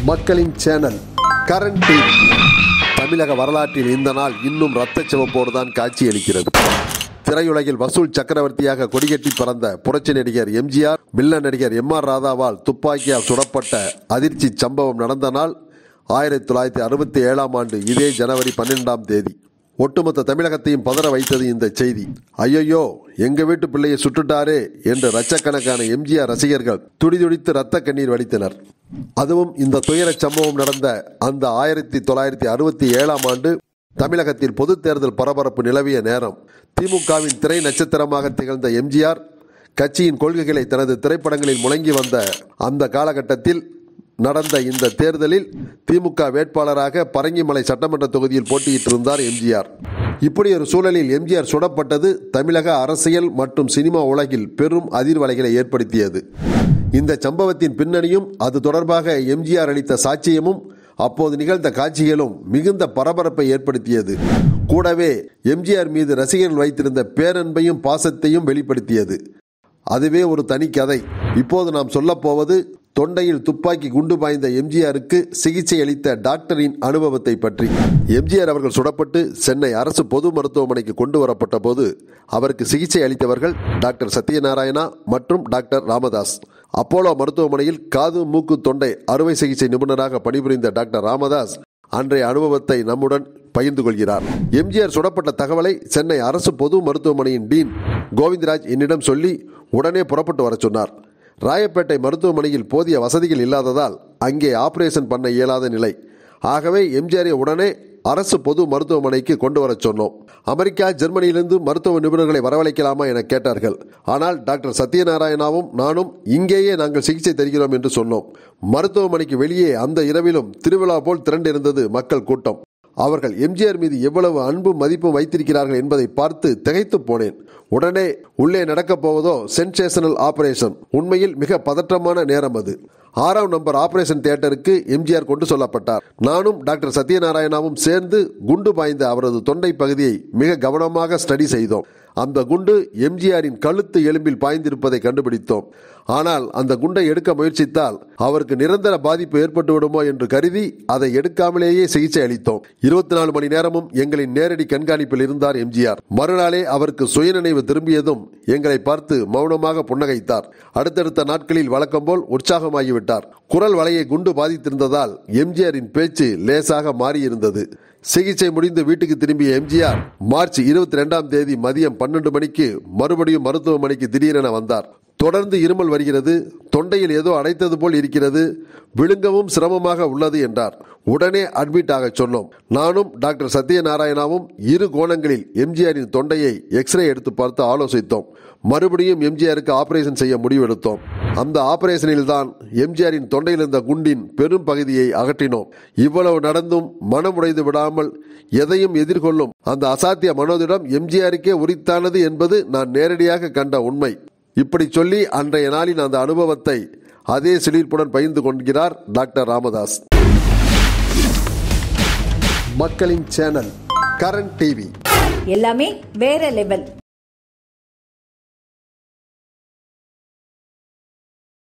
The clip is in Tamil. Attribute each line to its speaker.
Speaker 1: மக்களின் சேனல் கரண்ட் டிவி தமிழக வரலாற்றில் இந்த நாள் இன்னும் ரத்த சிவப்போடு தான் காட்சியளிக்கிறது திரையுலகில் வசூல் சக்கரவர்த்தியாக கொடிகட்டி பறந்த புரட்சி நடிகர் எம்ஜிஆர் வில்லன் நடிகர் எம் ஆர் ராதாவால் துப்பாக்கியால் சுடப்பட்ட அதிர்ச்சி சம்பவம் நடந்த நாள் ஆயிரத்தி தொள்ளாயிரத்தி அறுபத்தி ஏழாம் ஆண்டு இதே ஜனவரி பன்னிரெண்டாம் தேதி ஒட்டுமொத்த தமிழகத்தையும் பதற வைத்தது இந்த செய்தி ஐயையோ எங்க வீட்டு பிள்ளையை சுட்டுட்டாரே என்று லட்சக்கணக்கான எம்ஜிஆர் ரசிகர்கள் துடிதுடித்து ரத்த கண்ணீர் வடித்தனர் அதுவும் இந்த துயரச் சம்பவம் நடந்த அந்த ஆயிரத்தி தொள்ளாயிரத்தி அறுபத்தி ஏழாம் ஆண்டு தமிழகத்தில் பொதுத் தேர்தல் பரபரப்பு நிலவிய நேரம் திமுகவின் திரை நட்சத்திரமாக திகழ்ந்த எம்ஜிஆர் கட்சியின் கொள்கைகளை தனது திரைப்படங்களில் முழங்கி வந்த அந்த காலகட்டத்தில் நடந்த இந்த தேர்தலில் திமுக வேட்பாளராக பரங்கிமலை சட்டமன்ற தொகுதியில் போட்டியிட்டிருந்தார் எம்ஜிஆர் இப்படி ஒரு சூழலில் எம்ஜிஆர் சுடப்பட்டது தமிழக அரசியல் மற்றும் சினிமா உலகில் பெரும் அதிர்வலைகளை ஏற்படுத்தியது இந்த சம்பவத்தின் பின்னணியும் அது தொடர்பாக எம்ஜிஆர் அளித்த சாட்சியமும் அப்போது நிகழ்ந்த காட்சிகளும் மிகுந்த பரபரப்பை ஏற்படுத்தியது கூடவே எம்ஜிஆர் மீது ரசிகர்கள் வைத்திருந்த பேரன்பையும் பாசத்தையும் வெளிப்படுத்தியது அதுவே ஒரு தனி கதை இப்போது நாம் சொல்லப் போவது தொண்டையில் துப்பாக்கி குண்டு பாய்ந்த எம்ஜிஆருக்கு சிகிச்சை அளித்த டாக்டரின் அனுபவத்தை பற்றி எம்ஜிஆர் அவர்கள் சுடப்பட்டு சென்னை அரசு பொது மருத்துவமனைக்கு கொண்டு வரப்பட்ட போது அவருக்கு சிகிச்சை அளித்தவர்கள் டாக்டர் சத்யநாராயணா மற்றும் டாக்டர் ராமதாஸ் அப்போலோ மருத்துவமனையில் காது மூக்கு தொண்டை அறுவை சிகிச்சை நிபுணராக பணிபுரிந்த டாக்டர் ராமதாஸ் அன்றைய அனுபவத்தை நம்முடன் பகிர்ந்து கொள்கிறார் எம்ஜிஆர் சுடப்பட்ட தகவலை சென்னை அரசு பொது மருத்துவமனையின் டீன் கோவிந்தராஜ் என்னிடம் சொல்லி உடனே புறப்பட்டு வர சொன்னார் ராயப்பேட்டை மருத்துவமனையில் போதிய வசதிகள் இல்லாததால் அங்கே ஆபரேஷன் பண்ண இயலாத நிலை ஆகவே எம்ஜிஆரை உடனே அரசு பொது மருத்துவமனைக்கு கொண்டு வரச் சொன்னோம் அமெரிக்கா ஜெர்மனியிலிருந்து மருத்துவ நிபுணர்களை வரவழைக்கலாமா என கேட்டார்கள் ஆனால் டாக்டர் சத்யநாராயணாவும் நானும் இங்கேயே நாங்கள் சிகிச்சை தருகிறோம் என்று சொன்னோம் மருத்துவமனைக்கு வெளியே அந்த இரவிலும் திருவிழா போல் திரண்டிருந்தது மக்கள் கூட்டம் அவர்கள் எம்ஜிஆர் மீது எவ்வளவு அன்பும் மதிப்பும் வைத்திருக்கிறார்கள் என்பதை பார்த்து திகைத்து போனேன் உடனே உள்ளே நடக்கப் போவதோ சென்சேஷனல் ஆபரேஷன் உண்மையில் மிக பதற்றமான நேரம் அது ஆறாம் நம்பர் ஆபரேஷன் தியேட்டருக்கு எம்ஜிஆர் கொண்டு சொல்லப்பட்டார் நானும் டாக்டர் சத்யநாராயணாவும் சேர்ந்து குண்டு பாய்ந்த அவரது தொண்டை பகுதியை மிக கவனமாக ஸ்டடி செய்தோம் அந்த குண்டு எம்ஜிஆரின் கழுத்து எலும்பில் பாய்ந்திருப்பதை கண்டுபிடித்தோம் ஆனால் அந்த குண்டை எடுக்க முயற்சித்தால் அவருக்கு நிரந்தர பாதிப்பு ஏற்பட்டு விடுமோ என்று கருதி அதை எடுக்காமலேயே சிகிச்சை அளித்தோம் இருபத்தி நாலு மணி நேரமும் எங்களின் நேரடி கண்காணிப்பில் இருந்தார் எம்ஜிஆர் மறுநாளே அவருக்கு சுயநினைவு திரும்பியதும் எங்களை பார்த்து மௌனமாக புன்னகைத்தார் அடுத்தடுத்த நாட்களில் வழக்கம் போல் உற்சாகமாகிவிட்டார் குரல் வலையை குண்டு பாதித்திருந்ததால் எம்ஜிஆரின் பேச்சு லேசாக மாறியிருந்தது சிகிச்சை முடிந்து வீட்டுக்கு திரும்பிய எம்ஜிஆர் மார்ச் இருபத்தி ரெண்டாம் தேதி மதியம் பன்னெண்டு மணிக்கு மறுபடியும் மருத்துவமனைக்கு திடீரென வந்தார் தொடர்ந்து இருமல் வருகிறது தொண்டையில் ஏதோ அடைத்தது போல் இருக்கிறது விழுங்கவும் சிரமமாக உள்ளது என்றார் உடனே அட்மிட் ஆக சொன்னோம் நானும் டாக்டர் சத்யநாராயணாவும் இரு கோணங்களில் எம்ஜிஆரின் தொண்டையை எக்ஸ்ரே எடுத்து பார்த்து ஆலோசித்தோம் மறுபடியும் எம்ஜிஆருக்கு ஆபரேஷன் செய்ய முடிவெடுத்தோம் அந்த ஆபரேஷனில் தான் எம்ஜிஆரின் தொண்டையில் இருந்த குண்டின் பெரும் பகுதியை அகற்றினோம் இவ்வளவு நடந்தும் மனமுடைந்து விடாமல் எதையும் எதிர்கொள்ளும் அந்த அசாத்திய மனோதிடம் எம்ஜிஆருக்கே உரித்தானது என்பது நான் நேரடியாக கண்ட உண்மை இப்படி சொல்லி அன்றைய நாளின் அந்த அனுபவத்தை அதே சிலிர்ப்புடன் பகிர்ந்து கொள்கிறார் டாக்டர் ராமதாஸ் மக்களின் சேனல் கரண்ட் டிவி
Speaker 2: எல்லாமே வேற லெவல்